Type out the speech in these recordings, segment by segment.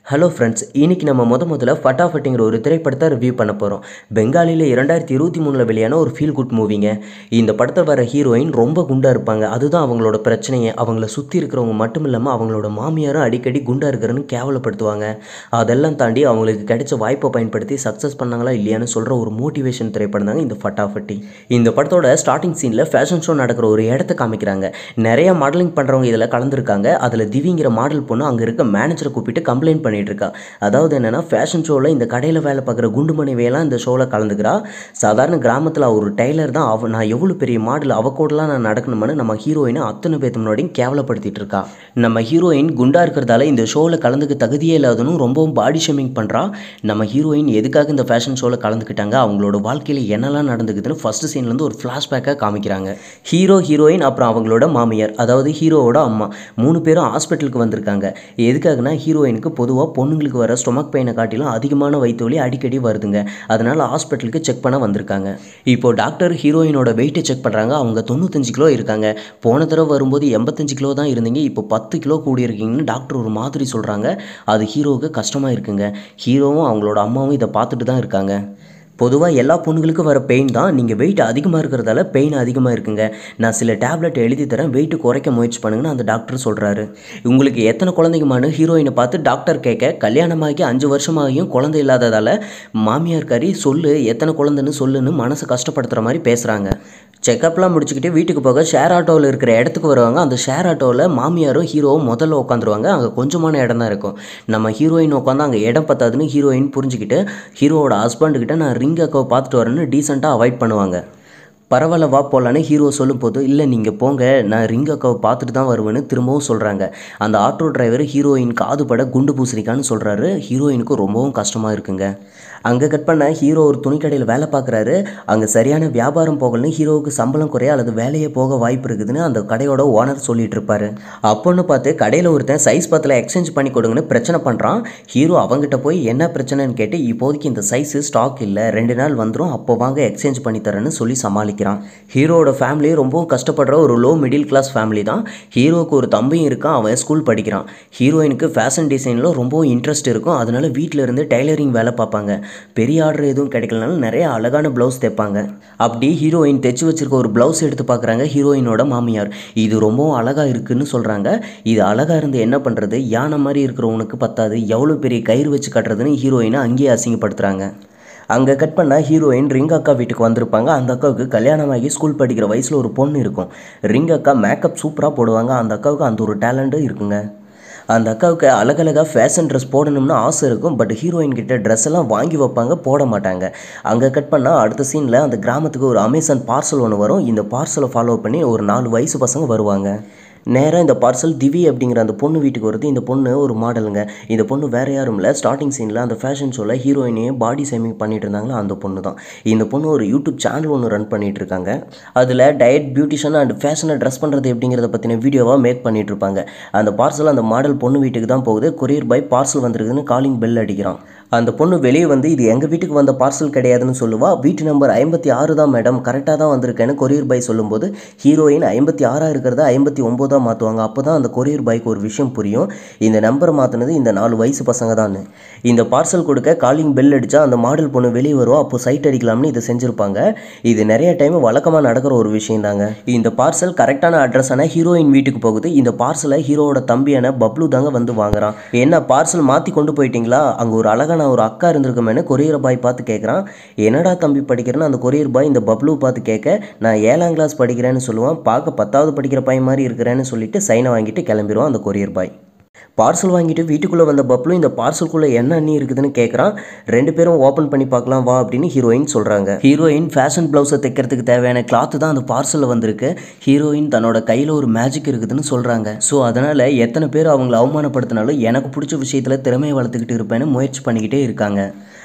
hello friends இன்னைக்கு நம்ம முத முதல்ல ஃபட்டாஃபட்டிங்கிற ஒரு திரைப்படத்தை ரிவ்யூ பண்ண போகிறோம் பெங்காலியில் இரண்டாயிரத்தி இருபத்தி மூணில் வெளியான ஒரு ஃபீல் குட் மூவிங்க இந்த படத்தில் வர ஹீரோயின் ரொம்ப குண்டாக இருப்பாங்க அதுதான் அவங்களோட பிரச்சனையே அவங்கள சுற்றி இருக்கிறவங்க மட்டும் இல்லாமல் அவங்களோட மாமியாரும் அடிக்கடி குண்டாக இருக்கிறன்னு கேவலப்படுத்துவாங்க அதெல்லாம் தாண்டி அவங்களுக்கு கிடைச்ச வாய்ப்பை பயன்படுத்தி சக்ஸஸ் பண்ணாங்களா இல்லையான்னு சொல்கிற ஒரு மோட்டிவேஷன் திரைப்படம் தாங்க இந்த ஃபட்டாஃபட்டி இந்த படத்தோட ஸ்டார்டிங் சீனில் ஃபேஷன் ஷோ நடக்கிற ஒரு இடத்த காமிக்கிறாங்க நிறைய மாடலிங் பண்ணுறவங்க இதில் கலந்துருக்காங்க அதில் திவிங்கிற மாடல் பொண்ணு அங்கே இருக்க மேனேஜரை கூப்பிட்டு கம்ப்ளைண்ட் பண்ணிட்டு இருக்கா அதாவது என்னன்னா ஃபேஷன் ஷோவில் இந்த கடையில் வேலை பார்க்குற குண்டு மனைவியெல்லாம் இந்த ஷோவில் கலந்துக்கிறா சாதாரண கிராமத்தில் ஒரு டெய்லர் தான் அவ நான் எவ்வளோ பெரிய மாடல் அவ கூடலாம் நான் நடக்கணுமான்னு நம்ம ஹீரோயினை அத்தனை பேத்து முன்னாடியும் கேவலப்படுத்திட்டு இருக்கா நம்ம ஹீரோயின் குண்டா இருக்கிறதால இந்த ஷோவில் கலந்துக்க தகுதியே இல்லாதனும் ரொம்பவும் பாடி ஷேமிங் பண்ணுறா நம்ம ஹீரோயின் எதுக்காக இந்த ஃபேஷன் ஷோவில் கலந்துக்கிட்டாங்க அவங்களோட வாழ்க்கையில் என்னெல்லாம் நடந்துக்குதுன்னு ஃபர்ஸ்ட் சீன்லேருந்து ஒரு ஃப்ளாஷ்பேக்காக காமிக்கிறாங்க ஹீரோ ஹீரோயின் அப்புறம் அவங்களோட மாமியார் அதாவது ஹீரோவோட அம்மா மூணு பேரும் ஹாஸ்பிட்டலுக்கு வந்திருக்காங்க எதுக்காகனா ஹீரோயினுக்கு பொதுவாக பொண்ணுங்களுக்கு வர ஸ்டொமக் பெயினை காட்டிலும் அதிகமான வயிற்று வலி அடிக்கடி வருதுங்க அதனால் ஹாஸ்பிட்டலுக்கு செக் பண்ண வந்திருக்காங்க இப்போ டாக்டர் ஹீரோயினோட வெயிட்டை செக் பண்ணுறாங்க அவங்க தொண்ணூத்தஞ்சு கிலோ இருக்காங்க போன தடவை வரும்போது எண்பத்தஞ்சு கிலோ தான் இருந்தீங்க இப்போ பத்து கிலோ கூடி இருக்கீங்கன்னு டாக்டர் ஒரு மாதிரி சொல்கிறாங்க அது ஹீரோவுக்கு கஷ்டமாக இருக்குங்க ஹீரோவும் அவங்களோட அம்மாவும் இதை பார்த்துட்டு தான் இருக்காங்க பொதுவாக எல்லா பொண்ணுங்களுக்கும் வர பெயின் தான் நீங்கள் வெயிட் அதிகமாக இருக்கிறதால பெயின் அதிகமாக இருக்குங்க நான் சில டேப்லெட் எழுதி தரேன் வெயிட் குறைக்க முயற்சி பண்ணுங்கன்னு அந்த டாக்டர் சொல்கிறாரு உங்களுக்கு எத்தனை குழந்தைங்கமான ஹீரோயினை பார்த்து டாக்டர் கேட்க கல்யாணமாகி அஞ்சு வருஷமாகியும் குழந்தை இல்லாததால் மாமியார் கறி சொல்லு எத்தனை குழந்தைன்னு சொல்லுன்னு மனசை கஷ்டப்படுத்துகிற மாதிரி பேசுகிறாங்க செக்கப்லாம் முடிச்சுக்கிட்டு வீட்டுக்கு போக ஷேர் ஆட்டோவில் இருக்கிற இடத்துக்கு வருவாங்க அந்த ஷேர் ஆட்டோவில் மாமியாரும் ஹீரோவும் முதல்ல உட்காந்துருவாங்க அங்கே கொஞ்சமான இடம் தான் இருக்கும் நம்ம ஹீரோயின் உட்காந்து அங்கே இடம் பத்தாதுன்னு ஹீரோயின் புரிஞ்சுக்கிட்டு ஹீரோவோட ஹஸ்பண்டுக்கிட்ட நான் ரிங் அக்காவை பார்த்துட்டு வரேன்னு டீசெண்டாக அவாய்ட் பண்ணுவாங்க பரவாயில்ல வா போகலான்னு ஹீரோ சொல்லும்போது இல்லை நீங்கள் போங்க நான் ரிங் அக்காவை பார்த்துட்டு தான் வருவேன்னு திரும்பவும் சொல்கிறாங்க அந்த ஆட்டோ டிரைவர் ஹீரோயின் காது பட குண்டு பூசணிக்கான்னு சொல்கிறாரு ஹீரோயினுக்கு ரொம்பவும் கஷ்டமாக இருக்குங்க அங்கே கட் பண்ண ஹீரோ ஒரு துணிக்கடையில் வேலை பார்க்குறாரு அங்கே சரியான வியாபாரம் போகலன்னு ஹீரோவுக்கு சம்பளம் குறைய அல்லது வேலையே போக வாய்ப்பு இருக்குதுன்னு அந்த கடையோட ஓனர் சொல்லிட்டு இருப்பாரு அப்போன்னு பார்த்து கடையில் ஒருத்தன் சைஸ் பத்தில் எக்ஸ்சேஞ்ச் பண்ணி கொடுங்கன்னு பிரச்சனை பண்ணுறான் ஹீரோ அவங்ககிட்ட போய் என்ன பிரச்சனைன்னு கேட்டு இப்போதைக்கு இந்த சைஸு ஸ்டாக் இல்லை ரெண்டு நாள் வந்துடும் அப்போ வாங்க எக்ஸ்சேஞ்ச் பண்ணி தரேன்னு சொல்லி சமாளிக்கிறான் ஹீரோவோட ஃபேமிலி ரொம்பவும் கஷ்டப்படுற ஒரு லோ மிடில் கிளாஸ் ஃபேமிலி தான் ஹீரோவுக்கு ஒரு தம்பியும் இருக்கான் அவன் ஸ்கூல் படிக்கிறான் ஹீரோயினுக்கு ஃபேஷன் டிசைனில் ரொம்பவும் இன்ட்ரெஸ்ட் இருக்கும் அதனால வீட்டில் இருந்து டெய்லரிங் வேலை பார்ப்பாங்க பெரிய ஆர்டர் எதுவும் கிடைக்கலனாலும் நிறைய அழகான ப்ளவுஸ் தைப்பாங்க அப்படி ஹீரோயின் தைச்சு வச்சிருக்க ஒரு ப்ளவுஸ் எடுத்து பார்க்குறாங்க ஹீரோயினோட மாமியார் இது ரொம்பவும் அழகாக இருக்குன்னு சொல்கிறாங்க இது அழகாக இருந்து என்ன பண்ணுறது யானை மாதிரி இருக்கிறவனுக்கு பத்தாது எவ்வளோ பெரிய கயிறு வச்சு கட்டுறதுன்னு ஹீரோயினை அங்கேயே அசிங்கப்படுத்துகிறாங்க அங்கே கட் பண்ணால் ஹீரோயின் ரிங் அக்கா வீட்டுக்கு வந்திருப்பாங்க அந்த அக்காவுக்கு கல்யாணமாகி ஸ்கூல் படிக்கிற வயசில் ஒரு பொண்ணு இருக்கும் ரிங் அக்கா மேக்கப் சூப்பராக போடுவாங்க அந்த அக்காவுக்கு அந்த ஒரு டேலண்ட்டும் இருக்குங்க அந்த அக்காவுக்கு அழகழகாக ஃபேஷன் ட்ரெஸ் போடணும்னு ஆசை இருக்கும் பட் ஹீரோயின் கிட்ட ட்ரெஸ் எல்லாம் வாங்கி வைப்பாங்க போட மாட்டாங்க அங்கே கட் பண்ணால் அடுத்த சீனில் அந்த கிராமத்துக்கு ஒரு அமேசான் பார்சல் ஒன்று வரும் இந்த பார்சலை ஃபாலோ பண்ணி ஒரு நாலு வயசு பசங்க வருவாங்க நேராக இந்த பார்சல் திவி அப்படிங்கிற அந்த பொண்ணு வீட்டுக்கு வருது இந்த பொண்ணு ஒரு மாடலுங்க இந்த பொண்ணு வேறு யாரும் இல்லை ஸ்டார்டிங் சீனில் அந்த ஃபேஷன் ஷோவில் ஹீரோயினையே பாடி சேமிங் பண்ணிட்டு இருந்தாங்களோ அந்த பொண்ணு தான் இந்த பொண்ணு ஒரு யூடியூப் சேனல் ஒன்று ரன் பண்ணிட்டு இருக்காங்க அதில் டயட் பியூட்டிஷன் அண்ட் ஃபேஷனை ட்ரெஸ் பண்ணுறது எப்படிங்கிறத பற்றின வீடியோவாக மேக் பண்ணிட்டு இருப்பாங்க அந்த பார்சல் அந்த மாடல் பொண்ணு வீட்டுக்கு தான் போகுது கொரியர் பை பார்சல் வந்திருக்குதுன்னு காலிங் பெல் அடிக்கிறான் அந்த பொண்ணு வெளியே வந்து இது எங்கள் வீட்டுக்கு வந்த பார்சல் கிடையாதுன்னு சொல்லுவா வீட்டு நம்பர் ஐம்பத்தி ஆறு தான் மேடம் கரெக்டாக தான் வந்திருக்கேன்னு கொரியர் பாய் சொல்லும்போது ஹீரோயின் ஐம்பத்தி ஆறாக இருக்கிறத ஐம்பத்தி ஒம்போதாக மாற்றுவாங்க அப்போ தான் அந்த கொரியர் பாய்க்கு ஒரு விஷயம் புரியும் இந்த நம்பரை மாற்றினது இந்த நாலு வயசு பசங்க தான் இந்த பார்சல் கொடுக்க காலிங் பெல் அடித்தா அந்த மாடல் பொண்ணு வெளியே வரும் அப்போ சைட் அடிக்கலாம்னு இதை செஞ்சுருப்பாங்க இது நிறைய டைம் வழக்கமாக நடக்கிற ஒரு விஷயம் தாங்க இந்த பார்சல் கரெக்டான அட்ரஸான ஹீரோயின் வீட்டுக்கு போகுது இந்த பார்சலை ஹீரோவோட தம்பியான பப்ளு தாங்க வந்து வாங்குறான் என்ன பார்சல் மாற்றி கொண்டு போயிட்டீங்களா அங்கே ஒரு அழகான ஒரு அக்கா இருந்திருக்குமேனு கொரியர் பாய் பார்த்து கேட்குறான் என்னடா தம்பி படிக்கிறேன்னு அந்த கொரியர் பாய் இந்த பப்ளு பார்த்து கேட்க நான் ஏழாம் கிளாஸ் படிக்கிறேன்னு சொல்லுவான் பார்க்க பத்தாவது படிக்கிற பையன் மாதிரி இருக்கிறேன்னு சொல்லிட்டு சைனை வாங்கிட்டு கிளம்பிடுவான் அந்த கொரியர் பாய் பார்சல் வாங்கிட்டு வீட்டுக்குள்ளே வந்த பப்ளு இந்த பார்சலுக்குள்ளே என்ன அண்ணி இருக்குதுன்னு கேட்குறான் ரெண்டு பேரும் ஓப்பன் பண்ணி பார்க்கலாம் வா அப்படின்னு ஹீரோயின் சொல்கிறாங்க ஹீரோயின் ஃபேஷன் ப்ளவுஸை தைக்கிறதுக்கு தேவையான கிளாத்து தான் அந்த பார்சலில் வந்திருக்கு ஹீரோயின் தன்னோட கையில் ஒரு மேஜிக் இருக்குதுன்னு சொல்கிறாங்க ஸோ அதனால் எத்தனை பேர் அவங்கள அவமானப்படுத்தினாலும் எனக்கு பிடிச்ச விஷயத்தில் திறமையை வளர்த்துக்கிட்டு இருப்பேன்னு முயற்சி பண்ணிக்கிட்டே இருக்காங்க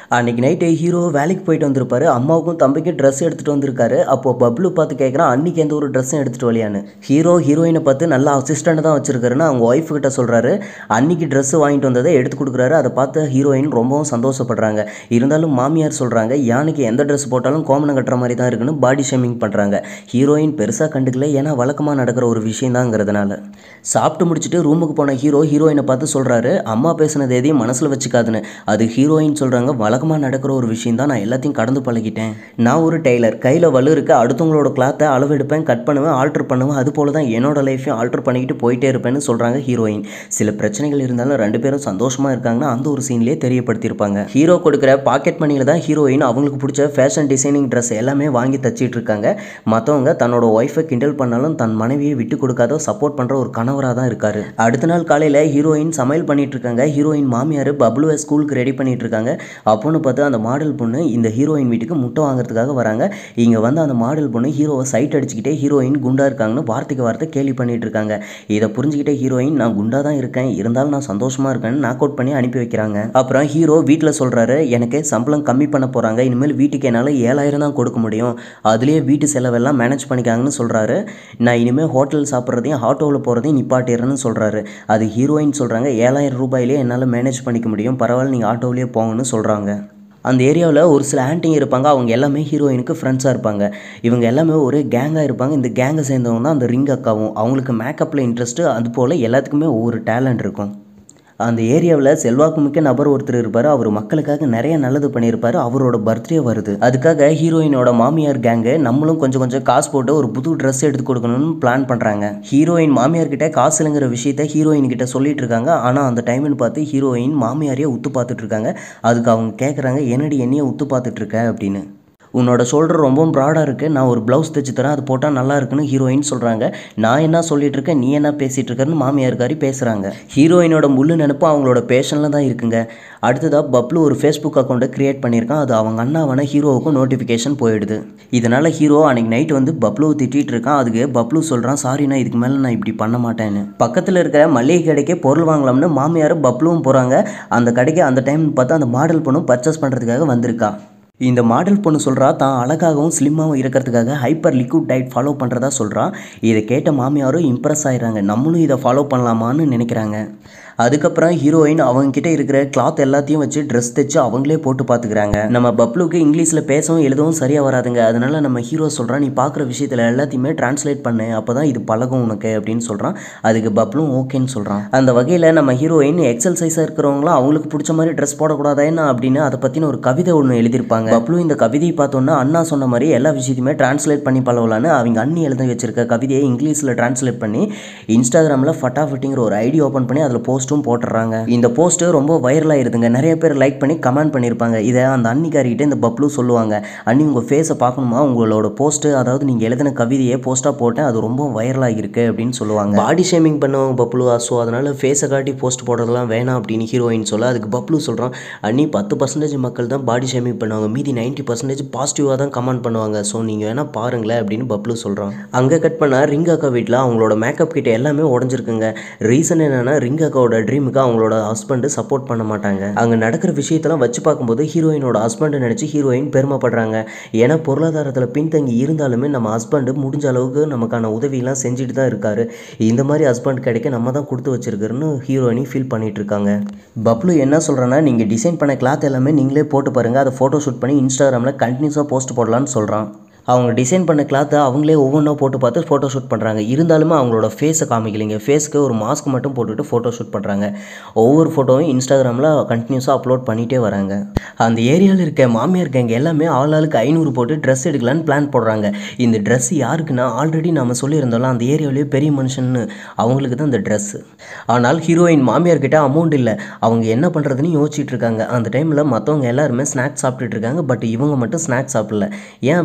அன்னைக்கு நைட்டு ஹீரோ வேலைக்கு போயிட்டு வந்திருப்பாரு அம்மாவுக்கும் தம்பிக்கும் ட்ரெஸ் எடுத்துகிட்டு வந்திருக்காரு அப்போ பப்ளு பார்த்து கேட்குறான் அன்னைக்கு எந்த ஒரு ட்ரெஸ்ஸும் எடுத்துகிட்டு வரலையான்னு ஹீரோ ஹீரோயினை பார்த்து நல்லா அசிஸ்டண்ட் தான் வச்சிருக்காருன்னு அவங்க ஒய்ஃப் கிட்ட சொல்கிறாரு அன்னைக்கு ட்ரெஸ் வாங்கிட்டு வந்ததை எடுத்து கொடுக்குறாரு அதை பார்த்து ஹீரோயின் ரொம்பவும் சந்தோஷப்படுறாங்க இருந்தாலும் மாமியார் சொல்கிறாங்க யானைக்கு எந்த ட்ரெஸ் போட்டாலும் கோமனம் கட்டுற மாதிரி தான் இருக்குன்னு பாடி ஷேமிங் பண்ணுறாங்க ஹீரோயின் பெருசாக கண்டுக்கல ஏன்னா வழக்கமாக நடக்கிற ஒரு விஷயம் தாங்கிறதுனால சாப்பிட்டு முடிச்சுட்டு ரூமுக்கு போன ஹீரோ ஹீரோயினை பார்த்து சொல்கிறாரு அம்மா பேசுனது எதையும் மனசில் வச்சுக்காதுன்னு அது ஹீரோயின் சொல்கிறாங்க வழக்கமாக நடக்கிற ஒரு விஷயம் தான் நான் எல்லாத்தையும் கடந்து பழகிட்டேன் நான் ஒரு டெய்லர் கையில் வலு இருக்க அடுத்தவங்களோட கிளாத்தை அளவெடுப்பேன் கட் பண்ணுவேன் ஆல்டர் பண்ணுவேன் அது போல தான் என்னோட லைஃப்பையும் ஆல்டர் பண்ணிக்கிட்டு போயிட்டே இருப்பேன்னு சொல்கிறாங்க ஹீரோயின் சில பிரச்சனைகள் இருந்தாலும் ரெண்டு பேரும் சந்தோஷமாக இருக்காங்கன்னா அந்த ஒரு சீன்லேயே தெரியப்படுத்தியிருப்பாங்க ஹீரோ கொடுக்குற பாக்கெட் மணியில் தான் ஹீரோயின் அவங்களுக்கு பிடிச்ச ஃபேஷன் டிசைனிங் ட்ரெஸ் எல்லாமே வாங்கி தச்சிட்டு இருக்காங்க மற்றவங்க தன்னோட ஒய்ஃபை கிண்டல் பண்ணாலும் தன் மனைவியை விட்டு கொடுக்காத சப்போர்ட் பண்ணுற ஒரு கணவராக தான் இருக்காரு அடுத்த நாள் காலையில் ஹீரோயின் சமையல் பண்ணிட்டு இருக்காங்க ஹீரோயின் மாமியார் பப்ளுவை ஸ்கூலுக்கு ரெடி பண்ணிட்டு இருக்காங்க அப்போன்னு பார்த்து அந்த மாடல் பொண்ணு இந்த ஹீரோயின் வீட்டுக்கு முட்டை வாங்குறதுக்காக வராங்க இங்கே வந்து அந்த மாடல் பொண்ணு ஹீரோவை சைட் அடிச்சுக்கிட்டே ஹீரோயின் குண்டா இருக்காங்கன்னு வார்த்தைக்கு வார்த்தை கேலி பண்ணிட்டு இருக்காங்க இதை புரிஞ்சுக்கிட்டே ஹீரோயின் நான் குண்டா தான் இருக்கேன் இருந்தாலும் நான் சந்தோஷமா இருக்கேன்னு நாக் அவுட் பண்ணி அனுப்பி வைக்கிறாங்க அப்புறம் ஹீரோ வீட்டில் சொல்றாரு எனக்கு சம்பளம் கம்மி பண்ண போறாங்க இனிமேல் வீட்டுக்கு என்னால் ஏழாயிரம் தான் கொடுக்க முடியும் அதுலேயே வீட்டு செலவெல்லாம் மேனேஜ் பண்ணிக்காங்கன்னு சொல்றாரு நான் இனிமேல் ஹோட்டல் சாப்பிட்றதையும் ஆட்டோவில் போகிறதையும் நிப்பாட்டிடுறேன்னு சொல்றாரு அது ஹீரோயின் சொல்றாங்க ஏழாயிரம் ரூபாயிலே என்னால் மேனேஜ் பண்ணிக்க முடியும் பரவாயில்ல நீங்கள் ஆட்டோவிலே போங்கன்னு சொல்கிறாங்க அந்த ஏரியாவில் ஒரு சில ஆன்ட்டிங்க இருப்பாங்க அவங்க எல்லாமே ஹீரோயினுக்கு ஃப்ரெண்ட்ஸாக இருப்பாங்க இவங்க எல்லாமே ஒரு கேங்காக இருப்பாங்க இந்த கேங்கை சேர்ந்தவங்க தான் அந்த ரிங் அக்காவும் அவங்களுக்கு மேக்கப்பில் இன்ட்ரெஸ்ட்டு அது போல் எல்லாத்துக்குமே ஒவ்வொரு டேலண்ட் இருக்கும் அந்த ஏரியாவில் செல்வாக்குமிக்க நபர் ஒருத்தர் இருப்பார் அவர் மக்களுக்காக நிறைய நல்லது பண்ணியிருப்பார் அவரோட பர்த்டே வருது அதுக்காக ஹீரோயினோட மாமியார் கேங்கு நம்மளும் கொஞ்சம் கொஞ்சம் காசு போட்டு ஒரு புது ட்ரெஸ் எடுத்து கொடுக்கணும்னு பிளான் பண்ணுறாங்க ஹீரோயின் மாமியார் கிட்ட காசு இல்லைங்கிற விஷயத்த ஹீரோயின் கிட்ட சொல்லிட்டு இருக்காங்க ஆனால் அந்த டைம்னு பார்த்து ஹீரோயின் மாமியாரையே உத்து பார்த்துட்டு இருக்காங்க அதுக்கு அவங்க கேட்குறாங்க என்னடி என்னையே உத்து பார்த்துட்டு இருக்க அப்படின்னு உன்னோட ஷோல்டர் ரொம்பவும் ப்ராடாக இருக்குது நான் ஒரு ப்ளவுஸ் தைச்சு தரேன் அது போட்டால் நல்லா இருக்குன்னு ஹீரோயின் சொல்கிறாங்க நான் என்ன சொல்லிட்டு இருக்கேன் நீ என்ன பேசிகிட்டு இருக்கன்னு மாமியார்காரி பேசுகிறாங்க ஹீரோயினோட முள்ளு நினப்பு அவங்களோட பேஷனில் தான் இருக்குங்க அடுத்ததாக பப்ளு ஒரு ஃபேஸ்புக் அக்கௌண்ட்டை க்ரியேட் பண்ணியிருக்கான் அது அவங்க அண்ணாவான ஹீரோவுக்கும் நோட்டிஃபிகேஷன் போயிடுது இதனால் ஹீரோ அன்னைக்கு நைட் வந்து பப்ளுவை திட்டிகிட்டு இருக்கான் அதுக்கு பப்ளு சொல்கிறான் சாரி நான் இதுக்கு மேலே நான் இப்படி பண்ண மாட்டேன்னு பக்கத்தில் இருக்கிற மளிகை கடைக்கே பொருள் வாங்கலாம்னு மாமியார் பப்ளுவும் போகிறாங்க அந்த கடைக்கு அந்த டைம் பார்த்து அந்த மாடல் பொண்ணும் பர்ச்சேஸ் பண்ணுறதுக்காக வந்திருக்கா இந்த மாடல் பொண்ணு சொல்கிறா தான் அழகாகவும் ஸ்லிம்மாகவும் இருக்கிறதுக்காக ஹைப்பர் லிக்விட் டயட் ஃபாலோ பண்ணுறதா சொல்கிறா இதை கேட்ட மாமியாரும் இம்ப்ரெஸ் ஆயிடுறாங்க நம்மளும் இதை ஃபாலோ பண்ணலாமான்னு நினைக்கிறாங்க அதுக்கப்புறம் ஹீரோயின் அவங்கக்கிட்ட இருக்கிற கிளாத் எல்லாத்தையும் வச்சு ட்ரெஸ் தைச்சு அவங்களே போட்டு பார்த்துக்கிறாங்க நம்ம பப்ளுக்கு இங்கிலீஷில் பேசவும் எழுதவும் சரியாக வராதுங்க அதனால நம்ம ஹீரோ சொல்கிறான் நீ பார்க்குற விஷயத்தில் எல்லாத்தையுமே டிரான்ஸ்லேட் பண்ணு அப்போ தான் இது பழகும் உனக்கு அப்படின்னு சொல்கிறான் அதுக்கு பப்ளும் ஓகேன்னு சொல்கிறான் அந்த வகையில் நம்ம ஹீரோயின் எக்ஸல் சைஸாக இருக்கிறவங்களாம் அவங்களுக்கு பிடிச்ச மாதிரி ட்ரெஸ் போடக்கூடாதேன்னு அப்படின்னு அதை பற்றின ஒரு கவிதை ஒன்று எழுதியிருப்பாங்க பப்ளு இந்த கவிதையை பார்த்தோன்னா அண்ணா சொன்ன மாதிரி எல்லா விஷயத்தையுமே டிரான்ஸ்லேட் பண்ணி பழகலான்னு அவங்க அண்ணி எழுதி வச்சிருக்க கவிதையை இங்கிலீஷில் டிரான்ஸ்லேட் பண்ணி இன்ஸ்டாகிராமில் ஃபட்டாஃபட்டிங்கிற ஒரு ஐடி ஓப்பன் பண்ணி அதில் போஸ்ட்டும் போட்டுடுறாங்க இந்த போஸ்ட்டு ரொம்ப வைரலாக இருதுங்க நிறைய பேர் லைக் பண்ணி கமெண்ட் பண்ணியிருப்பாங்க இதை அந்த அன்னிக்காரிக்கிட்ட இந்த பப்ளு சொல்லுவாங்க அண்ணி உங்கள் ஃபேஸை பார்க்கணுமா உங்களோட போஸ்ட்டு அதாவது நீங்கள் எழுதின கவிதையை போஸ்ட்டாக போட்டேன் அது ரொம்ப வைரலாக இருக்கு அப்படின்னு சொல்லுவாங்க பாடி ஷேமிங் பண்ணுவாங்க பப்ளு ஸோ அதனால் ஃபேஸை காட்டி போஸ்ட் போடுறதெல்லாம் வேணாம் அப்படின்னு ஹீரோயின் சொல்ல அதுக்கு பப்ளு சொல்கிறான் அண்ணி பத்து பர்சன்டேஜ் மக்கள் தான் பாடி ஷேமிங் பண்ணுவாங்க மீதி நைன்ட்டி பர்சன்டேஜ் பாசிட்டிவாக தான் கமெண்ட் பண்ணுவாங்க ஸோ நீங்கள் வேணால் பாருங்களேன் அப்படின்னு பப்ளு சொல்கிறான் அங்கே கட் பண்ணால் ரிங் அக்கா வீட்டில் அவங்களோட மேக்கப் கிட்ட எல்லாமே உடஞ்சிருக்குங்க ரீசன் என்னன்னா ரிங் அக்காவோட ட்ரீமுக்கு அவங்களோட ஹஸ்பண்டு சப்போர்ட் பண்ண மாட்டாங்க அங்கே நடக்கிற விஷயத்தெல்லாம் வச்சு பார்க்கும்போது ஹீரோயினோட ஹஸ்பண்டை நினச்சி ஹீரோயின் பெருமைப்படுறாங்க ஏன்னா பொருளாதாரத்தில் பின்தங்கி இருந்தாலுமே நம்ம ஹஸ்பண்டு முடிஞ்ச அளவுக்கு நமக்கான உதவியெல்லாம் செஞ்சுட்டு தான் இருக்காரு இந்த மாதிரி ஹஸ்பண்ட் கிடைக்க நம்ம தான் கொடுத்து வச்சிருக்கிறோன்னு ஹீரோயினி ஃபீல் பண்ணிட்டு இருக்காங்க பப்ளு என்ன சொல்கிறேன்னா நீங்கள் டிசைன் பண்ண கிளாத் எல்லாமே நீங்களே போட்டு பாருங்கள் அதை ஃபோட்டோ ஷூட் பண்ணி இன்ஸ்டாகிராமில் கண்டினியூஸாக போஸ்ட் போடலான்னு சொல்கிறான் அவங்க டிசைன் பண்ண கிளாத்தை அவங்களே ஒவ்வொன்றா போட்டு பார்த்து ஃபோட்டோ ஷூட் பண்ணுறாங்க இருந்தாலுமே அவங்களோட ஃபேஸை காமிக்கலைங்க ஃபேஸ்க்கு ஒரு மாஸ்க் மட்டும் போட்டுட்டு ஃபோட்டோ ஷூட் பண்ணுறாங்க ஒவ்வொரு ஃபோட்டோவும் இன்ஸ்டாகிராமில் கண்டினியூஸாக அப்லோட் பண்ணிகிட்டே வராங்க அந்த ஏரியாவில் இருக்க மாமியார் கேங்க எல்லாமே ஆள் ஆளுக்கு ஐநூறு போட்டு ட்ரெஸ் எடுக்கலான்னு பிளான் போடுறாங்க இந்த ட்ரெஸ் யாருக்குன்னா ஆல்ரெடி நம்ம சொல்லியிருந்தோம்ல அந்த ஏரியாவிலேயே பெரிய மனுஷன்னு அவங்களுக்கு தான் இந்த ட்ரெஸ்ஸு ஆனால் ஹீரோயின் மாமியார் கிட்ட அமௌண்ட் இல்லை அவங்க என்ன பண்ணுறதுன்னு யோசிச்சுட்டு இருக்காங்க அந்த டைமில் மற்றவங்க எல்லாருமே ஸ்நாக்ஸ் சாப்பிட்டுட்டு இருக்காங்க பட் இவங்க மட்டும் ஸ்நாக்ஸ் சாப்பிடல ஏன் அப்படின்னா இவங்க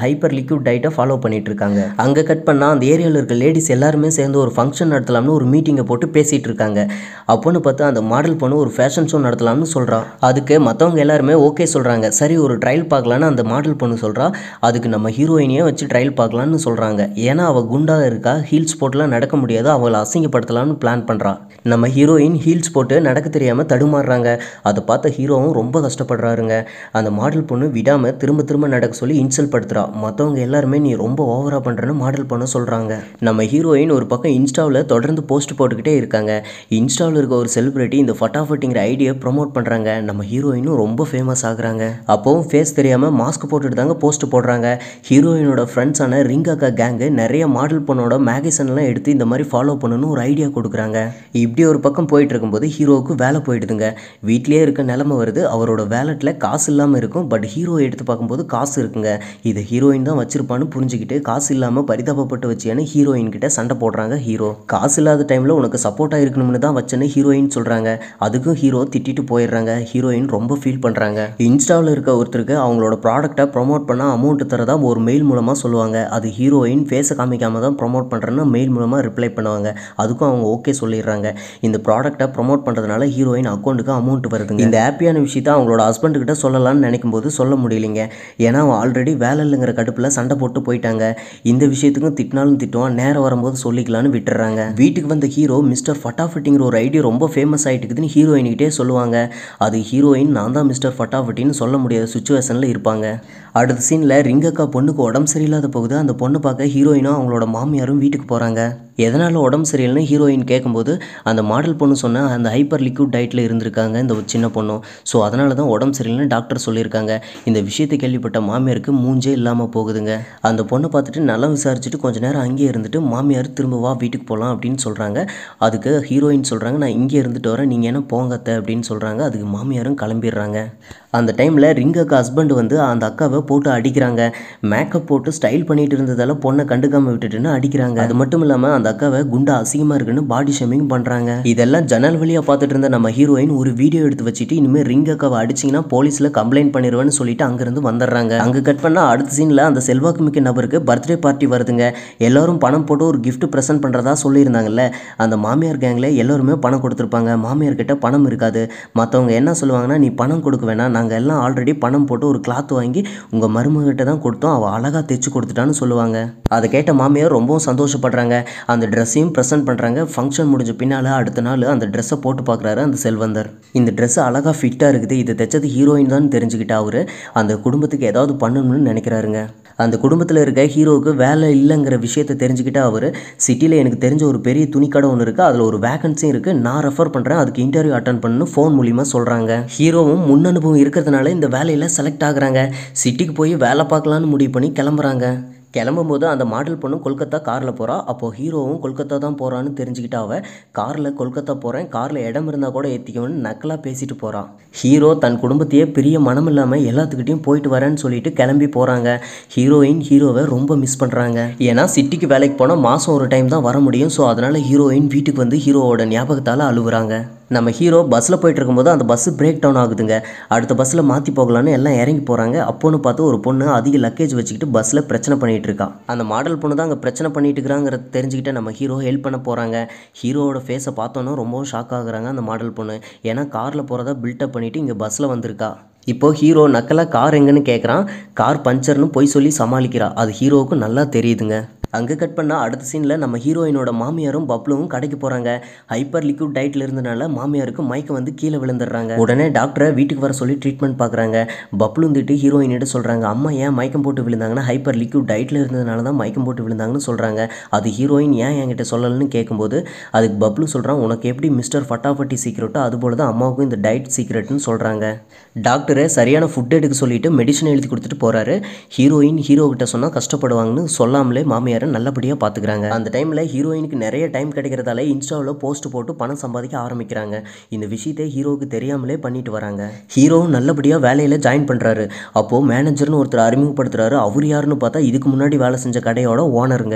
ஹைப்பர் லிக்விட் டயட்டை ஃபாலோ பண்ணிட்டு இருக்காங்க அங்கே கட் பண்ணால் அந்த ஏரியாவில் இருக்க லேடிஸ் எல்லாருமே சேர்ந்து ஒரு ஃபங்க்ஷன் நடத்தலாம்னு ஒரு மீட்டிங்கை போட்டு பேசிகிட்டு இருக்காங்க அப்போன்னு பார்த்து அந்த மாடல் பொண்ணு ஒரு ஃபேஷன் ஷோ நடத்தலாம்னு சொல்கிறா அதுக்கு மற்றவங்க எல்லாருமே ஓகே சொல்கிறாங்க சரி ஒரு ட்ரையல் பார்க்கலான்னு அந்த மாடல் பொண்ணு சொல்கிறா அதுக்கு நம்ம ஹீரோயினையே வச்சு ட்ரையல் பார்க்கலான்னு சொல்கிறாங்க ஏன்னா அவள் குண்டாக இருக்கா ஹீல்ஸ் போட்டுலாம் நடக்க முடியாது அவளை அசிங்கப்படுத்தலாம்னு பிளான் பண்ணுறா நம்ம ஹீரோயின் ஹீல்ஸ் போட்டு நடக்க தெரியாமல் தடுமாறுறாங்க அதை பார்த்த ஹீரோவும் ரொம்ப கஷ்டப்படுறாருங்க அந்த மாடல் பொண்ணு விடாமல் திரும்ப திரும்ப நடக்க சொல்லி இன்சல்ட் படுத்துறா மற்றவங்க எல்லாருமே நீ ரொம்ப ஓவராக பண்ணுறன்னு மாடல் பொண்ணு சொல்கிறாங்க நம்ம ஹீரோயின் ஒரு பக்கம் இன்ஸ்டாவில் தொடர்ந்து போஸ்ட் போட்டுக்கிட்டே இருக்காங்க இன்ஸ்டாவில் இருக்க ஒரு செலிபிரிட்டி இந்த ஃபட்டாஃபட்டிங்கிற ஐடியா ப்ரொமோட் பண்ணுறாங்க நம்ம ஹீரோயினும் ரொம்ப ஃபேமஸ் ஆகுறாங்க அப்போவும் ஃபேஸ் தெரியாமல் மாஸ்க் போட்டுட்டு தாங்க போஸ்ட் போடுறாங்க ஹீரோயினோட ஃப்ரெண்ட்ஸான ரிங் அக்கா கேங்கு நிறைய மாடல் பொண்ணோட மேகசின்லாம் எடுத்து இந்த மாதிரி ஃபாலோ பண்ணணும்னு ஒரு ஐடியா கொடுக்குறாங்க இப்படி ஒரு பக்கம் போயிட்டு இருக்கும்போது ஹீரோவுக்கு வேலை போயிடுதுங்க வீட்லயே இருக்க நிலமை வருது அவரோட வேலெட்டில் காசு இல்லாமல் இருக்கும் பட் ஹீரோ எடுத்து பார்க்கும்போது காசு இருக்குங்க இதை ஹீரோயின் தான் வச்சிருப்பான்னு புரிஞ்சுக்கிட்டு காசு இல்லாமல் பரிதாபப்பட்டு வச்சேன்னு ஹீரோயின் கிட்ட சண்டை போடுறாங்க ஹீரோ காசு இல்லாத டைமில் உனக்கு சப்போர்ட்டாக இருக்கணும்னு தான் வச்சேன்னு ஹீரோயின் சொல்கிறாங்க அதுக்கும் ஹீரோ திட்டிட்டு போயிடுறாங்க ஹீரோயின் ரொம்ப ஃபீல் பண்ணுறாங்க இன்ஸ்டாவில் இருக்க ஒருத்தருக்கு அவங்களோட ப்ராடக்ட்டை ப்ரொமோட் பண்ண அமௌண்ட் தரதா ஒரு மெயில் மூலமாக சொல்லுவாங்க அது ஹீரோயின் ஃபேஸை காமிக்காம தான் ப்ரொமோட் பண்ணுறேன்னு மெயில் மூலமாக ரிப்ளை பண்ணுவாங்க அதுக்கும் அவங்க ஓகே சொல்லிடுறாங்க இந்த ப்ராடக்ட்டை ப்ரொமோட் பண்ணுறதுனால ஹீரோயின் அக்கௌண்ட்டுக்கு அமௌண்ட் வருதுங்க இந்த ஹாப்பியான விஷயத்தை அவங்களோட ஹஸ்பண்ட் கிட்ட சொல்லலாம்னு நினைக்கும் போது சொல்ல முடியலைங்க ஏன்னா அவன் ஆல்ரெடி வேலை இல்லைங்கிற கடுப்பில் சண்டை போட்டு போயிட்டாங்க இந்த விஷயத்துக்கும் திட்டினாலும் திட்டுவான் நேரம் வரும்போது சொல்லிக்கலாம்னு விட்டுறாங்க வீட்டுக்கு வந்த ஹீரோ மிஸ்டர் ஃபட்டாஃபட்டிங்கிற ஒரு ஐடியா ரொம்ப ஃபேமஸ் ஆகிட்டுக்குதுன்னு ஹீரோயின்கிட்டே சொல்லுவாங்க அது ஹீரோயின் நான் தான் மிஸ்டர் ஃபட்டாஃபட்டின்னு சொல்ல முடியாத சுச்சுவேஷனில் இருப்பாங்க அடுத்த சீனில் ரிங்கக்கா பொண்ணுக்கு உடம்பு சரியில்லாத போகுது அந்த பொண்ணு பார்க்க ஹீரோயினும் அவங்களோட மாமியாரும் வீட்டுக்கு போகிறாங்க எதனால் உடம்பு சரியில்லைன்னு ஹீரோயின் கேட்கும்போது அந்த மாடல் பொண்ணு சொன்ன அந்த ஹைப்பர் லிக்விட் டயட்டில் இருந்திருக்காங்க இந்த ஒரு சின்ன பொண்ணும் ஸோ அதனால தான் உடம்பு சரியில்லைன்னு டாக்டர் சொல்லியிருக்காங்க இந்த விஷயத்தை கேள்விப்பட்ட மாமியாருக்கு மூஞ்சே இல்லாமல் போகுதுங்க அந்த பொண்ணை பார்த்துட்டு நல்லா விசாரிச்சுட்டு கொஞ்ச நேரம் அங்கேயே இருந்துட்டு மாமியார் திரும்ப வா வீட்டுக்கு போகலாம் அப்படின்னு சொல்கிறாங்க அதுக்கு ஹீரோயின் சொல்கிறாங்க நான் இங்கே இருந்துட்டு வரேன் நீங்கள் என்ன போங்கத்த அப்படின்னு சொல்கிறாங்க அதுக்கு மாமியாரும் கிளம்பிடுறாங்க அந்த டைமில் ரிங்கக்கு ஹஸ்பண்ட் வந்து அந்த அக்காவை போட்டு அடிக்கிறாங்க மேக்கப் போட்டு ஸ்டைல் பண்ணிட்டு இருந்ததால பொண்ணை கண்டுக்காம விட்டுட்டுன்னு அடிக்கிறாங்க அது மட்டும் இல்லாமல் அந்த அக்காவை குண்டா அசிங்கமாக இருக்குன்னு பாடி ஷேமிங் பண்ணுறாங்க இதெல்லாம் ஜன்னல் வழியாக பார்த்துட்டு இருந்த நம்ம ஹீரோயின் ஒரு வீடியோ எடுத்து வச்சுட்டு இனிமேல் ரிங் அக்காவை அடிச்சிங்கன்னா போலீஸில் கம்ப்ளைண்ட் பண்ணிடுவேன்னு சொல்லிட்டு அங்கேருந்து வந்துடுறாங்க அங்கே கட் பண்ணால் அடுத்த சீனில் அந்த செல்வாக்கு மிக்க நபருக்கு பர்த்டே பார்ட்டி வருதுங்க எல்லாரும் பணம் போட்டு ஒரு gift ப்ரெசென்ட் பண்ணுறதா சொல்லியிருந்தாங்கல்ல அந்த மாமியார் கேங்கில் எல்லாருமே பணம் கொடுத்துருப்பாங்க மாமியார் கிட்ட பணம் இருக்காது மற்றவங்க என்ன சொல்லுவாங்கன்னா நீ பணம் கொடுக்க வேணாம் நாங்கள் எல்லாம் ஆல்ரெடி பணம் போட்டு ஒரு கிளாத் வாங்கி உங்கள் மருமகிட்ட தான் கொடுத்தோம் அவள் அழகாக தைச்சு கொடுத்துட்டான்னு சொல்லுவாங்க அதை கேட்ட மாமியார் ரொம்பவும் சந்தோஷப்படுறாங்க அந்த ட்ரெஸ்ஸையும் ப்ரெசென்ட் பண்ணுறாங்க ஃபங்க்ஷன் முடிஞ்ச பின்னால் அடுத்த நாள் அந்த ட்ரெஸ்ஸை போட்டு பார்க்குறாரு அந்த செல்வந்தர் இந்த ட்ரெஸ் அழகாக ஃபிட்டாக இருக்குது இது தைச்சது ஹீரோயின் தான் தெரிஞ்சுக்கிட்டா அவர் அந்த குடும்பத்துக்கு ஏதாவது பண்ணணும்னு நினைக்கிறாருங்க அந்த குடும்பத்தில் இருக்க ஹீரோவுக்கு வேலை இல்லைங்கிற விஷயத்தை தெரிஞ்சுக்கிட்டு அவர் சிட்டியில் எனக்கு தெரிஞ்ச ஒரு பெரிய துணிக்கடை ஒன்று இருக்குது அதில் ஒரு வேகன்சியும் இருக்குது நான் ரெஃபர் பண்ணுறேன் அதுக்கு இன்டர்வியூ அட்டன் பண்ணு ஃபோன் மூலிமா சொல்கிறாங்க ஹீரோவும் முன் அனுபவம் இருக்கிறதுனால இந்த வேலையில் செலக்ட் ஆகுறாங்க சிட்டிக்கு போய் வேலை பார்க்கலான்னு முடிவு பண்ணி கிளம்புறாங்க கிளம்பும்போது அந்த மாடல் பொண்ணு கொல்கத்தா காரில் போகிறா அப்போது ஹீரோவும் கொல்கத்தா தான் போகிறான்னு தெரிஞ்சுக்கிட்டா அவ காரில் கொல்கத்தா போகிறேன் காரில் இடம் இருந்தால் கூட ஏற்றிக்கணும்னு நக்கலாக பேசிட்டு போகிறான் ஹீரோ தன் குடும்பத்தையே பெரிய மனம் இல்லாமல் எல்லாத்துக்கிட்டையும் போயிட்டு வரேன்னு சொல்லிட்டு கிளம்பி போகிறாங்க ஹீரோயின் ஹீரோவை ரொம்ப மிஸ் பண்ணுறாங்க ஏன்னா சிட்டிக்கு வேலைக்கு போனால் மாதம் ஒரு டைம் தான் வர முடியும் ஸோ அதனால் ஹீரோயின் வீட்டுக்கு வந்து ஹீரோவோட ஞாபகத்தால் அழுகுறாங்க நம்ம ஹீரோ பஸ்ஸில் போயிட்டு இருக்கும்போது அந்த பஸ்ஸு பிரேக் டவுன் ஆகுதுங்க அடுத்த பஸ்ஸில் மாற்றி போகலான்னு எல்லாம் இறங்கி போகிறாங்க அப்போன்னு பார்த்து ஒரு பொண்ணு அதிக லக்கேஜ் வச்சுக்கிட்டு பஸ்ஸில் பிரச்சனை பண்ணிகிட்டு இருக்கா அந்த மாடல் பொண்ணு தான் அங்கே பிரச்சனை பண்ணிட்டு இருக்கிறாங்கிறத தெரிஞ்சுக்கிட்டு நம்ம ஹீரோ ஹெல்ப் பண்ண போகிறாங்க ஹீரோவோட ஃபேஸை பார்த்தோன்னே ரொம்பவும் ஷாக் ஆகுறாங்க அந்த மாடல் பொண்ணு ஏன்னா காரில் போகிறதா பில்டப் பண்ணிவிட்டு இங்கே பஸ்ஸில் வந்திருக்கா இப்போ ஹீரோ நக்கலாக கார் எங்கன்னு கேட்குறான் கார் பஞ்சர்னு போய் சொல்லி சமாளிக்கிறா அது ஹீரோவுக்கு நல்லா தெரியுதுங்க அங்கே கட் பண்ணால் அடுத்த சீனில் நம்ம ஹீரோயினோட மாமியாரும் பப்ளுவும் கடைக்கு போகிறாங்க ஹைப்பர் லிக்விட் டயட்டில் இருந்தனால மாமியாருக்கு மயக்கம் வந்து கீழே விழுந்துடுறாங்க உடனே டாக்டரை வீட்டுக்கு வர சொல்லி ட்ரீட்மெண்ட் பார்க்குறாங்க பப்ளு வந்துட்டு ஹீரோயினிட்ட சொல்கிறாங்க அம்மா ஏன் மயக்கம் போட்டு விழுந்தாங்கன்னா ஹைப்பர் லிக்விட் டயட்டில் இருந்ததுனால தான் மயக்கம் போட்டு விழுந்தாங்கன்னு சொல்கிறாங்க அது ஹீரோயின் ஏன் என்கிட்ட சொல்லலன்னு கேட்கும்போது அதுக்கு பப்ளு சொல்கிறான் உனக்கு எப்படி மிஸ்டர் ஃபட்டாஃபட்டி சீக்கிரட்டோ அதுபோல தான் அம்மாவுக்கும் இந்த டயட் சீக்ரெட்னு சொல்கிறாங்க டாக்டரை சரியான ஃபுட் எடுக்க சொல்லிட்டு மெடிசன் எழுதி கொடுத்துட்டு போகிறாரு ஹீரோயின் ஹீரோ கிட்ட சொன்னால் கஷ்டப்படுவாங்கன்னு சொல்லாமலே மாமியாரை நல்லபடியாக பார்த்துக்கிறாங்க அந்த டைமில் ஹீரோயினுக்கு நிறைய டைம் கிடைக்கிறதால இன்ஸ்டாவில் போஸ்ட் போட்டு பணம் சம்பாதிக்க ஆரம்பிக்கிறாங்க இந்த விஷயத்தை ஹீரோவுக்கு தெரியாமலே பண்ணிட்டு வராங்க ஹீரோவும் நல்லபடியாக வேலையில் ஜாயின் பண்ணுறாரு அப்போது மேனேஜர்னு ஒருத்தர் அறிமுகப்படுத்துறாரு அவர் யாருன்னு பார்த்தா இதுக்கு முன்னாடி வேலை செஞ்ச கடையோட ஓனருங்க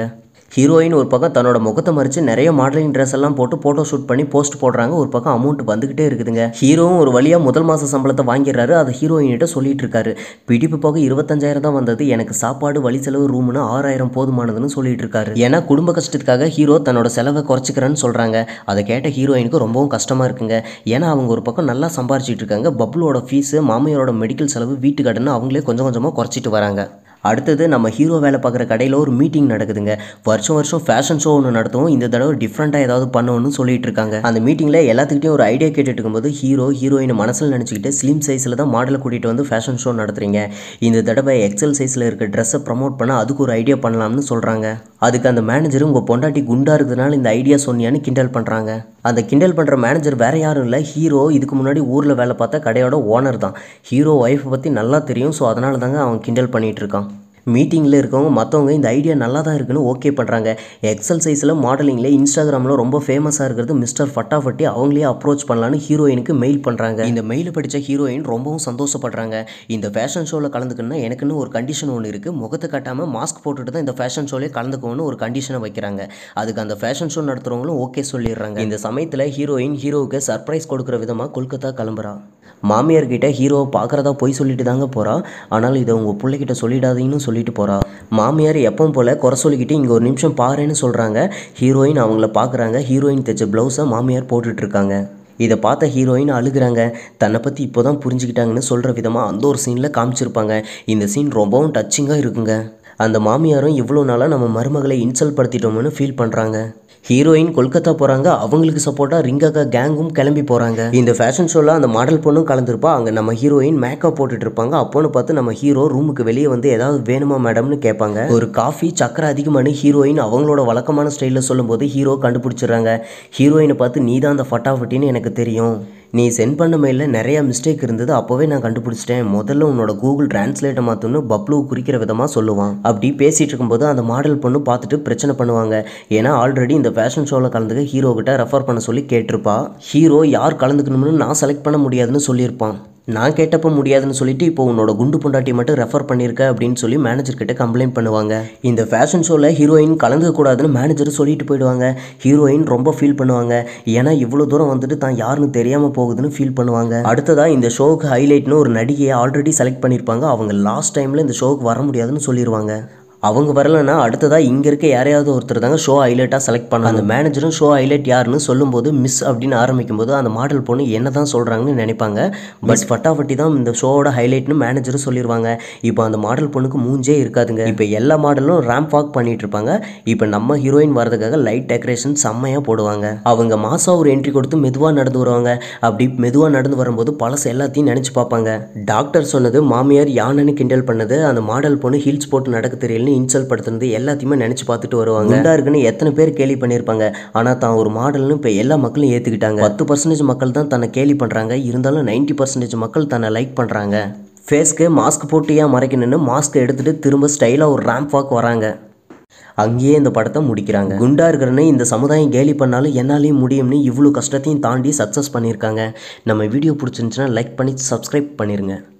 ஹீரோயின் ஒரு பக்கம் தன்னோட முகத்தை மறித்து நிறைய மாடலிங் ட்ரெஸ் எல்லாம் போட்டு ஃபோட்டோ ஷூட் பண்ணி போஸ்ட் போடுறாங்க ஒரு பக்கம் அமௌண்ட் வந்துக்கிட்டே இருக்குதுங்க ஹீரோவும் ஒரு வழியாக முதல் மாத சம்பளத்தை வாங்கிடுறாரு அதை ஹீரோயின்கிட்ட சொல்லிட்டு இருக்காரு பிடிப்பு போக இருபத்தஞ்சாயிரம் தான் வந்தது எனக்கு சாப்பாடு வழி செலவு ரூம்னு ஆறாயிரம் போதுமானதுன்னு சொல்லிட்டு இருக்காரு ஏன்னா குடும்ப கஷ்டத்துக்காக ஹீரோ தன்னோட செலவை குறைச்சிக்கிறேன்னு சொல்கிறாங்க அதை கேட்ட ஹீரோயினுக்கு ரொம்பவும் கஷ்டமாக இருக்குங்க ஏன்னா அவங்க ஒரு பக்கம் நல்லா சம்பாரிச்சிட்டு இருக்காங்க பப்ளோட ஃபீஸு மாமியாரோட மெடிக்கல் செலவு வீட்டு கடன் அவங்களே கொஞ்சம் கொஞ்சமாக குறைச்சிட்டு வராங்க அடுத்தது நம்ம ஹீரோ வேலை பார்க்குற கடையில் ஒரு மீட்டிங் நடக்குதுங்க வருஷம் வருஷம் ஃபேஷன் ஷோ ஒன்று நடத்துவோம் இந்த தடவை டிஃப்ரெண்ட்டாக ஏதாவது பண்ணணும்னு சொல்லிட்டு இருக்காங்க அந்த மீட்டிங்கில் எல்லாத்துக்கிட்டையும் ஒரு ஐடியா கேட்டுட்டு இருக்கும்போது ஹீரோ ஹீரோயின் மனசில் நினச்சிக்கிட்டு ஸ்லிம் சைஸில் தான் மாடலை கூட்டிகிட்டு வந்து ஃபேஷன் ஷோ நடத்துறீங்க இந்த தடவை எக்ஸல் சைஸில் இருக்க ட்ரெஸ்ஸை ப்ரமோட் பண்ண அதுக்கு ஒரு ஐடியா பண்ணலாம்னு சொல்கிறாங்க அதுக்கு அந்த மேனேஜர் உங்கள் பொண்டாட்டி குண்டா இருக்கிறதுனால இந்த ஐடியா சொன்னியான்னு கிண்டல் பண்ணுறாங்க அந்த கிண்டல் பண்ணுற மேனேஜர் வேற யாரும் இல்லை ஹீரோ இதுக்கு முன்னாடி ஊரில் வேலை பார்த்த கடையோட ஓனர் தான் ஹீரோ ஒய்ஃபை பற்றி நல்லா தெரியும் ஸோ அதனால தாங்க அவன் கிண்டல் பண்ணிகிட்டு இருக்கான் மீட்டிங்கில் இருக்கவங்க மற்றவங்க இந்த ஐடியா நல்லா தான் இருக்குன்னு ஓகே பண்ணுறாங்க எக்ஸல் சைஸில் மாடலிங்கில் இன்ஸ்டாகிராமில் ரொம்ப ஃபேமஸாக இருக்கிறது மிஸ்டர் ஃபட்டாஃபட்டி அவங்களே அப்ரோச் பண்ணலான்னு ஹீரோயினுக்கு மெயில் பண்ணுறாங்க இந்த மெயில் படித்த ஹீரோயின் ரொம்பவும் சந்தோஷப்படுறாங்க இந்த ஃபேஷன் ஷோவில் கலந்துக்கணும்னா எனக்குன்னு ஒரு கண்டிஷன் ஒன்று இருக்குது முகத்தை காட்டாமல் மாஸ்க் போட்டுட்டு தான் இந்த ஃபேஷன் ஷோலே கலந்துக்கணும்னு ஒரு கண்டிஷனை வைக்கிறாங்க அதுக்கு அந்த ஃபேஷன் ஷோ நடத்துகிறவங்களும் ஓகே சொல்லிடுறாங்க இந்த சமயத்தில் ஹீரோயின் ஹீரோவுக்கு சர்ப்ரைஸ் கொடுக்குற விதமாக கொல்கத்தா கிளம்புறா மாமியார் கிட்ட ஹீரோவை பார்க்குறதா போய் சொல்லிட்டு தாங்க போகிறா ஆனால் இதை உங்கள் பிள்ளைகிட்ட சொல்லிடாதீங்கன்னு சொல்லிட்டு போகிறா மாமியார் எப்பவும் போல் குறை சொல்லிக்கிட்டு இங்கே ஒரு நிமிஷம் பாருன்னு சொல்கிறாங்க ஹீரோயின் அவங்கள பார்க்குறாங்க ஹீரோயின் தைச்ச ப்ளவுஸை மாமியார் போட்டுட்டு இருக்காங்க இதை பார்த்த ஹீரோயின் அழுகுறாங்க தன்னை பற்றி இப்போ தான் புரிஞ்சுக்கிட்டாங்கன்னு சொல்கிற விதமாக அந்த ஒரு சீனில் காமிச்சிருப்பாங்க இந்த சீன் ரொம்பவும் டச்சிங்காக இருக்குங்க அந்த மாமியாரும் இவ்வளோ நாளாக நம்ம மருமகளை இன்சல்ட் படுத்திட்டோம்னு ஃபீல் பண்ணுறாங்க ஹீரோயின் கொல்கத்தா போகிறாங்க அவங்களுக்கு சப்போர்ட்டாக ரிங்காக்கா கேங்கும் கிளம்பி போகிறாங்க இந்த ஃபேஷன் ஷோவில் அந்த மாடல் பொண்ணும் கலந்துருப்பா அங்கே நம்ம ஹீரோயின் மேக்கப் போட்டுட்டு இருப்பாங்க அப்போன்னு பார்த்து நம்ம ஹீரோ ரூமுக்கு வெளியே வந்து ஏதாவது வேணுமா மேடம்னு கேட்பாங்க ஒரு காஃபி சக்கரை அதிகமான ஹீரோயின் அவங்களோட வழக்கமான ஸ்டைலில் சொல்லும்போது ஹீரோ கண்டுபிடிச்சிடுறாங்க ஹீரோயினை பார்த்து நீ தான் அந்த ஃபட்டாஃபட்டின்னு எனக்கு தெரியும் நீ சென்ட் பண்ண மெயிலில் நிறைய மிஸ்டேக் இருந்தது அப்போவே நான் கண்டுபிடிச்சிட்டேன் முதல்ல உன்னோட கூகுள் டிரான்ஸ்லேட்டை மாற்றணும் பப்ளூ குறிக்கிற விதமாக சொல்லுவான் அப்படி பேசிகிட்டு இருக்கும்போது அந்த மாடல் பொண்ணு பார்த்துட்டு பிரச்சனை பண்ணுவாங்க ஏன்னா ஆல்ரெடி இந்த ஃபேஷன் ஷோவில் கலந்துக்க ஹீரோ கிட்ட ரெஃபர் பண்ண சொல்லி கேட்டிருப்பா ஹீரோ யார் கலந்துக்கணும்னு நான் செலக்ட் பண்ண முடியாதுன்னு சொல்லியிருப்பான் நான் கேட்டப்போ முடியாதுன்னு சொல்லிட்டு இப்போ உன்னோட குண்டு பொண்டாட்டி மட்டும் ரெஃபர் பண்ணியிருக்க அப்படின்னு சொல்லி மேனேஜர் கிட்ட கம்ப்ளைண்ட் பண்ணுவாங்க இந்த ஃபேஷன் ஷோவில் ஹீரோயின் கலந்துக்கக்கூடாதுன்னு மேனேஜர் சொல்லிட்டு போயிடுவாங்க ஹீரோயின் ரொம்ப ஃபீல் பண்ணுவாங்க ஏன்னா இவ்வளோ தூரம் வந்துட்டு தான் யாருன்னு தெரியாமல் போகுதுன்னு ஃபீல் பண்ணுவாங்க அடுத்ததாக இந்த ஷோவுக்கு ஹைலைட்னு ஒரு நடிகையை ஆல்ரெடி செலக்ட் பண்ணியிருப்பாங்க அவங்க லாஸ்ட் டைமில் இந்த ஷோவுக்கு வர முடியாதுன்னு சொல்லிடுவாங்க அவங்க வரலன்னா அடுத்ததாக இங்கே இருக்க யாரையாவது ஒருத்தர் தாங்க ஷோ ஹைலைட்டாக செலக்ட் பண்ண அந்த மேனேஜரும் ஷோ ஹைலைட் யாருன்னு சொல்லும்போது மிஸ் அப்படின்னு ஆரம்பிக்கும் போது அந்த மாடல் பொண்ணு என்ன தான் சொல்கிறாங்கன்னு நினைப்பாங்க பட் ஃபட்டாஃபட்டி தான் இந்த ஷோவோட ஹைலைட்னு மேனேஜரும் சொல்லிடுவாங்க இப்போ அந்த மாடல் பொண்ணுக்கு மூஞ்சே இருக்காதுங்க இப்போ எல்லா மாடலும் ரேம்ப் வாக் பண்ணிட்டு இருப்பாங்க இப்போ நம்ம ஹீரோயின் வரதுக்காக லைட் டெக்கரேஷன் செம்மையாக போடுவாங்க அவங்க மாசா ஒரு என்ட்ரி கொடுத்து மெதுவாக நடந்து வருவாங்க அப்படி மெதுவாக நடந்து வரும்போது பழசு எல்லாத்தையும் நினச்சி பார்ப்பாங்க டாக்டர் சொன்னது மாமியார் யானைன்னு கிண்டல் பண்ணது அந்த மாடல் பொண்ணு ஹீல்ஸ் போட்டு நடக்க தெரியலன்னு இன்சல்ட் படுத்துனது எல்லாத்தையுமே நினச்சி பார்த்துட்டு வருவாங்க குண்டா இருக்குன்னு எத்தனை பேர் கேலி பண்ணியிருப்பாங்க ஆனால் தான் ஒரு மாடல்னு இப்போ எல்லா மக்களும் ஏற்றுக்கிட்டாங்க பத்து பர்சன்டேஜ் மக்கள் தான் தன்னை கேலி பண்ணுறாங்க இருந்தாலும் நைன்டி பர்சன்டேஜ் மக்கள் தன்னை லைக் பண்ணுறாங்க ஃபேஸ்க்கு மாஸ்க் போட்டு ஏன் மறைக்கணும்னு மாஸ்க் எடுத்துகிட்டு திரும்ப ஸ்டைலாக ஒரு ரேம்ப் வாக் வராங்க அங்கேயே இந்த படத்தை முடிக்கிறாங்க குண்டா இருக்கிறன்னு இந்த சமுதாயம் கேலி பண்ணாலும் என்னாலையும் முடியும்னு இவ்வளோ கஷ்டத்தையும் தாண்டி சக்ஸஸ் பண்ணியிருக்காங்க நம்ம வீடியோ பிடிச்சிருந்துச்சுன்னா லைக் பண்ணி சப்ஸ்கிரைப் பண்ணிடுங்க